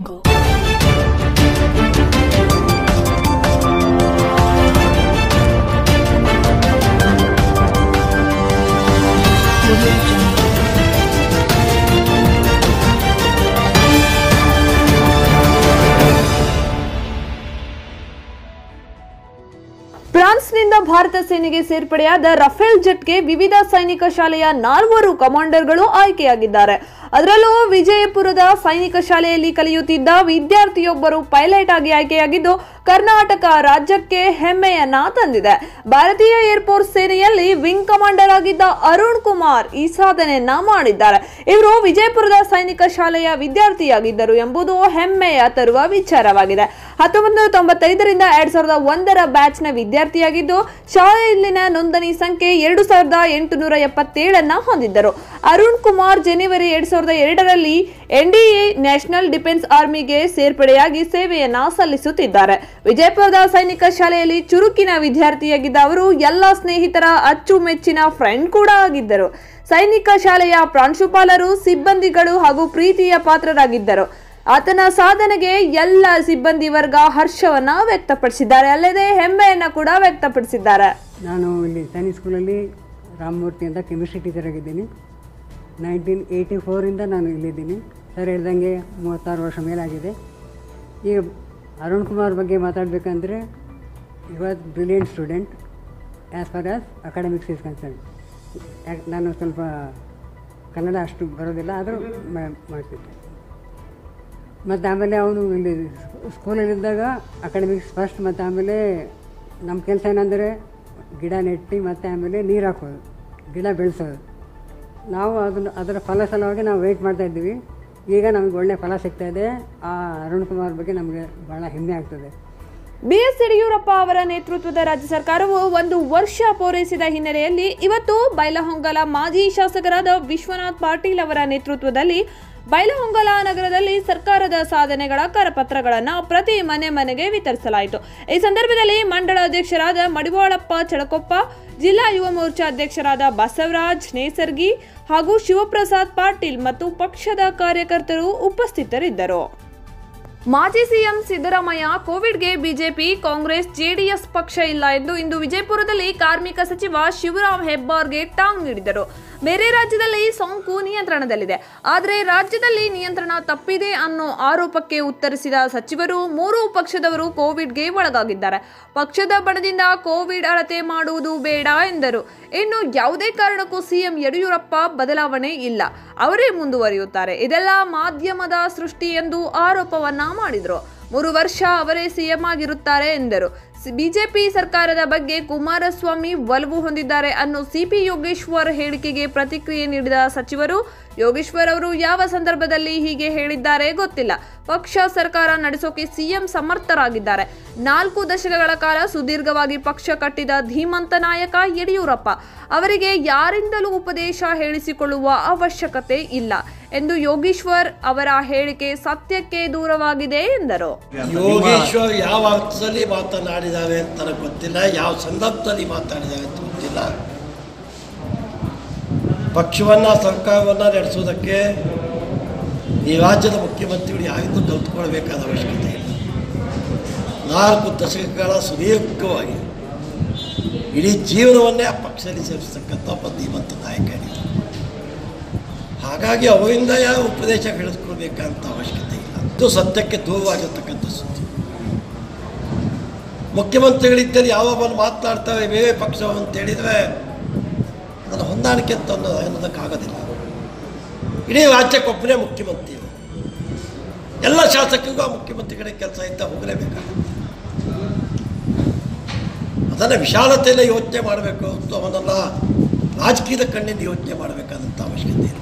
ಫ್ರಾನ್ಸ್ನಿಂದ ಭಾರತ ಸೇನೆಗೆ ಸೇರ್ಪಡೆಯಾದ ರಫೇಲ್ ಜೆಟ್ಗೆ ವಿವಿಧ ಸೈನಿಕ ಶಾಲೆಯ ನಾಲ್ವರು ಕಮಾಂಡರ್ಗಳು ಆಯ್ಕೆಯಾಗಿದ್ದಾರೆ ಅದರಲ್ಲೂ ವಿಜಯಪುರದ ಸೈನಿಕ ಶಾಲೆಯಲ್ಲಿ ಕಲಿಯುತ್ತಿದ್ದ ವಿದ್ಯಾರ್ಥಿಯೊಬ್ಬರು ಪೈಲಟ್ ಆಗಿ ಆಯ್ಕೆಯಾಗಿದ್ದು ಕರ್ನಾಟಕ ರಾಜ್ಯಕ್ಕೆ ಹೆಮ್ಮೆಯನ್ನ ತಂದಿದೆ ಭಾರತೀಯ ಏರ್ಫೋರ್ಸ್ ಸೇನೆಯಲ್ಲಿ ವಿಂಗ್ ಕಮಾಂಡರ್ ಆಗಿದ್ದ ಅರುಣ್ ಕುಮಾರ್ ಈ ಸಾಧನೆಯನ್ನ ಮಾಡಿದ್ದಾರೆ ಇವರು ವಿಜಯಪುರದ ಸೈನಿಕ ಶಾಲೆಯ ವಿದ್ಯಾರ್ಥಿಯಾಗಿದ್ದರು ಎಂಬುದು ಹೆಮ್ಮೆಯ ತರುವ ವಿಚಾರವಾಗಿದೆ ಹತ್ತೊಂಬತ್ತು ನೂರ ತೊಂಬತ್ತೈದರಿಂದ ಎರಡ್ ಸಾವಿರದ ಒಂದರ ಬ್ಯಾಚ್ನ ವಿದ್ಯಾರ್ಥಿಯಾಗಿದ್ದು ಶಾಲೆಯಲ್ಲಿನ ನೋಂದಣಿ ಸಂಖ್ಯೆ ಎರಡು ಸಾವಿರದ ಎಂಟುನೂರ ಎಪ್ಪತ್ತೇಳನ್ನ ಹೊಂದಿದ್ದರು ಅರುಣ್ ಕುಮಾರ್ ಜನವರಿ ಎರಡ್ ಸಾವಿರದ ಎರಡರಲ್ಲಿ ಎನ್ಡಿಎ ನ್ಯಾಷನಲ್ ಡಿಫೆನ್ಸ್ ಆರ್ಮಿಗೆ ಸೇರ್ಪಡೆಯಾಗಿ ಸೇವೆಯನ್ನ ಸಲ್ಲಿಸುತ್ತಿದ್ದಾರೆ ವಿಜಯಪುರದ ಸೈನಿಕ ಶಾಲೆಯಲ್ಲಿ ಚುರುಕಿನ ವಿದ್ಯಾರ್ಥಿಯಾಗಿದ್ದ ಅವರು ಎಲ್ಲ ಸ್ನೇಹಿತರ ಅಚ್ಚುಮೆಚ್ಚಿನ ಫ್ರೆಂಡ್ ಕೂಡ ಆಗಿದ್ದರು ಸೈನಿಕ ಶಾಲೆಯ ಪ್ರಾಂಶುಪಾಲರು ಸಿಬ್ಬಂದಿಗಳು ಹಾಗೂ ಪ್ರೀತಿಯ ಪಾತ್ರರಾಗಿದ್ದರು ಆತನ ಸಾಧನೆಗೆ ಎಲ್ಲ ಸಿಬ್ಬಂದಿ ವರ್ಗ ಹರ್ಷವನ್ನ ವ್ಯಕ್ತಪಡಿಸಿದ್ದಾರೆ ಅಲ್ಲದೆ ಹೆಮ್ಮೆಯನ್ನ ಕೂಡ ವ್ಯಕ್ತಪಡಿಸಿದ್ದಾರೆ ನಾನು ಇಲ್ಲಿ ಸೈನಿಕ್ ಸ್ಕೂಲಲ್ಲಿ ರಾಮಮೂರ್ತಿ ಅಂತ ಕೆಮಿಸ್ಟ್ರಿ ಟೀಚರ್ ಆಗಿದ್ದೀನಿ ನೈನ್ಟೀನ್ ಏಯ್ಟಿ ಫೋರಿಂದ ನಾನು ಇಲ್ಲಿದ್ದೀನಿ ಸರ್ ಹೇಳ್ದಂಗೆ ಮೂವತ್ತಾರು ವರ್ಷ ಮೇಲಾಗಿದೆ ಈಗ ಅರುಣ್ ಕುಮಾರ್ ಬಗ್ಗೆ ಮಾತಾಡಬೇಕಂದ್ರೆ ಇವತ್ತು brilliant student as far as academics is concern ಯಾಕೆ ನಾನು ಸ್ವಲ್ಪ ಕನ್ನಡ ಅಷ್ಟು ಬರೋದಿಲ್ಲ ಆದರೂ ಮಾಡ್ತಿದ್ದೆ ಮತ್ತು ಆಮೇಲೆ ಅವನು ಇಲ್ಲಿ ಸ್ಕೂಲಲ್ಲಿದ್ದಾಗ ಅಕಾಡೆಮಿಕ್ಸ್ ಫಸ್ಟ್ ಮತ್ತು ಆಮೇಲೆ ನಮ್ಮ ಕೆಲಸ ಏನಂದರೆ ಗಿಡ ನೆಟ್ಟು ಮತ್ತು ಆಮೇಲೆ ನೀರು ಹಾಕೋದು ಗಿಡ ಬೆಳೆಸೋದು ನಾವು ಅದನ್ನು ಅದರ ಫಲ ಸಲುವಾಗಿ ನಾವು ವೆಯ್ಟ್ ಮಾಡ್ತಾ ಇದ್ದೀವಿ ಈಗ ನಮಗೆ ಒಳ್ಳೆಯ ಫಲ ಸಿಗ್ತಾ ಇದೆ ಆ ಅರುಣ್ ಕುಮಾರ್ ಬಗ್ಗೆ ನಮಗೆ ಭಾಳ ಹೆಮ್ಮೆ ಆಗ್ತದೆ ಬಿಎಸ್ ಯಡಿಯೂರಪ್ಪ ಅವರ ನೇತೃತ್ವದ ರಾಜ್ಯ ಸರ್ಕಾರವು ಒಂದು ವರ್ಷ ಪೂರೈಸಿದ ಹಿನ್ನೆಲೆಯಲ್ಲಿ ಇವತ್ತು ಬೈಲಹೊಂಗಲ ಮಾಜಿ ಶಾಸಕರಾದ ವಿಶ್ವನಾಥ್ ಪಾಟೀಲ್ ಅವರ ನೇತೃತ್ವದಲ್ಲಿ ಬೈಲಹೊಂಗಲ ನಗರದಲ್ಲಿ ಸರ್ಕಾರದ ಸಾಧನೆಗಳ ಕರಪತ್ರಗಳನ್ನು ಪ್ರತಿ ಮನೆ ಮನೆಗೆ ವಿತರಿಸಲಾಯಿತು ಈ ಸಂದರ್ಭದಲ್ಲಿ ಮಂಡಳ ಅಧ್ಯಕ್ಷರಾದ ಮಡಿವಾಳಪ್ಪ ಚಳಕೊಪ್ಪ ಜಿಲ್ಲಾ ಯುವ ಮೋರ್ಚಾ ಅಧ್ಯಕ್ಷರಾದ ಬಸವರಾಜ್ ನೇಸರ್ಗಿ ಹಾಗೂ ಶಿವಪ್ರಸಾದ್ ಪಾಟೀಲ್ ಮತ್ತು ಪಕ್ಷದ ಕಾರ್ಯಕರ್ತರು ಉಪಸ್ಥಿತರಿದ್ದರು ಮಾಜಿ ಸಿಎಂ ಸಿದ್ದರಾಮಯ್ಯ ಕೋವಿಡ್ಗೆ ಬಿಜೆಪಿ ಕಾಂಗ್ರೆಸ್ ಜೆಡಿಎಸ್ ಪಕ್ಷ ಇಲ್ಲ ಎಂದು ಇಂದು ವಿಜಯಪುರದಲ್ಲಿ ಕಾರ್ಮಿಕ ಸಚಿವ ಶಿವರಾಮ್ ಹೆಬ್ಬಾರ್ಗೆ ಟಾಂಗ್ ನೀಡಿದರು ಬೇರೆ ರಾಜ್ಯದಲ್ಲಿ ಸೋಂಕು ನಿಯಂತ್ರಣದಲ್ಲಿದೆ ಆದರೆ ರಾಜ್ಯದಲ್ಲಿ ನಿಯಂತ್ರಣ ತಪ್ಪಿದೆ ಅನ್ನೋ ಆರೋಪಕ್ಕೆ ಉತ್ತರಿಸಿದ ಸಚಿವರು ಮೂರೂ ಪಕ್ಷದವರು ಕೋವಿಡ್ಗೆ ಒಳಗಾಗಿದ್ದಾರೆ ಪಕ್ಷದ ಬಣದಿಂದ ಕೋವಿಡ್ ಅಳತೆ ಮಾಡುವುದು ಬೇಡ ಎಂದರು ಇನ್ನು ಯಾವುದೇ ಕಾರಣಕ್ಕೂ ಸಿಎಂ ಯಡಿಯೂರಪ್ಪ ಬದಲಾವಣೆ ಇಲ್ಲ ಅವರೇ ಮುಂದುವರಿಯುತ್ತಾರೆ ಇದೆಲ್ಲ ಮಾಧ್ಯಮದ ಸೃಷ್ಟಿ ಎಂದು ಆರೋಪವನ್ನ ಮಾಡಿದ್ರು ಮೂರು ವರ್ಷ ಅವರೇ ಸಿಎಂ ಆಗಿರುತ್ತಾರೆ ಎಂದರು ಸಿ- ಬಿಜೆಪಿ ಸರ್ಕಾರದ ಬಗ್ಗೆ ಕುಮಾರಸ್ವಾಮಿ ಒಲವು ಹೊಂದಿದ್ದಾರೆ ಅನ್ನೋ ಸಿಪಿ ಯೋಗೇಶ್ವರ್ ಹೇಳಿಕೆಗೆ ಪ್ರತಿಕ್ರಿಯೆ ನೀಡಿದ ಸಚಿವರು ಯೋಗೇಶ್ವರ್ ಅವರು ಯಾವ ಸಂದರ್ಭದಲ್ಲಿ ಹೀಗೆ ಹೇಳಿದ್ದಾರೆ ಗೊತ್ತಿಲ್ಲ ಪಕ್ಷ ಸರ್ಕಾರ ನಡೆಸೋಕೆ ಸಿಎಂ ಸಮರ್ಥರಾಗಿದ್ದಾರೆ ನಾಲ್ಕು ದಶಕಗಳ ಕಾಲ ಸುದೀರ್ಘವಾಗಿ ಪಕ್ಷ ಕಟ್ಟಿದ ಧೀಮಂತ ನಾಯಕ ಯಡಿಯೂರಪ್ಪ ಅವರಿಗೆ ಯಾರಿಂದಲೂ ಉಪದೇಶ ಹೇಳಿಸಿಕೊಳ್ಳುವ ಅವಶ್ಯಕತೆ ಇಲ್ಲ ಎಂದು ಯೋಗೀಶ್ವರ್ ಅವರ ಹೇಳಿಕೆ ಸತ್ಯಕ್ಕೆ ದೂರವಾಗಿದೆ ಎಂದರು ಯೋಗೇಶ್ವರ್ ಯಾವ ಅರ್ಥದಲ್ಲಿ ಮಾತನಾಡಿದ್ದಾರೆ ಅಂತ ನನಗೆ ಗೊತ್ತಿಲ್ಲ ಯಾವ ಸಂದರ್ಭದಲ್ಲಿ ಮಾತಾಡಿದ್ದಾರೆ ಅಂತ ಗೊತ್ತಿಲ್ಲ ಪಕ್ಷವನ್ನು ಸರ್ಕಾರವನ್ನು ನಡೆಸೋದಕ್ಕೆ ಈ ರಾಜ್ಯದ ಮುಖ್ಯಮಂತ್ರಿಗಳು ಯಾರಿಂದೂ ಕಲ್ತ್ಕೊಳ್ಬೇಕಾದ ಅವಶ್ಯಕತೆ ಇಲ್ಲ ನಾಲ್ಕು ದಶಕಗಳ ಸುದೀರ್ಘವಾಗಿ ಇಡೀ ಜೀವನವನ್ನೇ ಆ ಪಕ್ಷದಲ್ಲಿ ಸೇರಿಸ್ತಕ್ಕಂಥ ಒಬ್ಬ ಧೀಮಂತ ನಾಯಕ ಇದ್ದಾರೆ. ಹಾಗಾಗಿ ಅವರಿಂದ ಯಾವ ಉಪದೇಶ ಹೇಳಿಸ್ಕೊಳ್ಬೇಕಂತ ಅವಶ್ಯಕತೆ ಇಲ್ಲ ಇದು ಸತ್ಯಕ್ಕೆ ದೂರವಾಗಿರ್ತಕ್ಕಂಥ ಸುದ್ದಿ ಮುಖ್ಯಮಂತ್ರಿಗಳಿದ್ದರೆ ಯಾವ ಬಂದು ಮಾತನಾಡ್ತಾರೆ ಬೇರೆ ಪಕ್ಷ ಅಂತ ಹೇಳಿದರೆ ಅದನ್ನು ಹೊಂದಾಣಿಕೆ ಅಂತ ಅನ್ನೋ ಅನ್ನೋದಕ್ಕಾಗೋದಿಲ್ಲ ಇಡೀ ರಾಜ್ಯಕ್ಕೊಬ್ಬನೇ ಮುಖ್ಯಮಂತ್ರಿ ಇವರು. ಎಲ್ಲ ಶಾಸಕರಿಗೂ ಆ ಮುಖ್ಯಮಂತ್ರಿಗಳಿಗೆ ಕೆಲಸ ಇದ್ದ ಹೋಗಲೇಬೇಕಾಗುತ್ತೆ ಅದನ್ನು ವಿಶಾಲತೆಯಿಂದ ಯೋಚನೆ ಮಾಡಬೇಕು ಹೊರತು ಅವನ್ನೆಲ್ಲ ರಾಜಕೀಯದ ಕಣ್ಣಿಂದ ಯೋಚನೆ ಮಾಡಬೇಕಾದಂಥ ಅವಶ್ಯಕತೆ ಇಲ್ಲ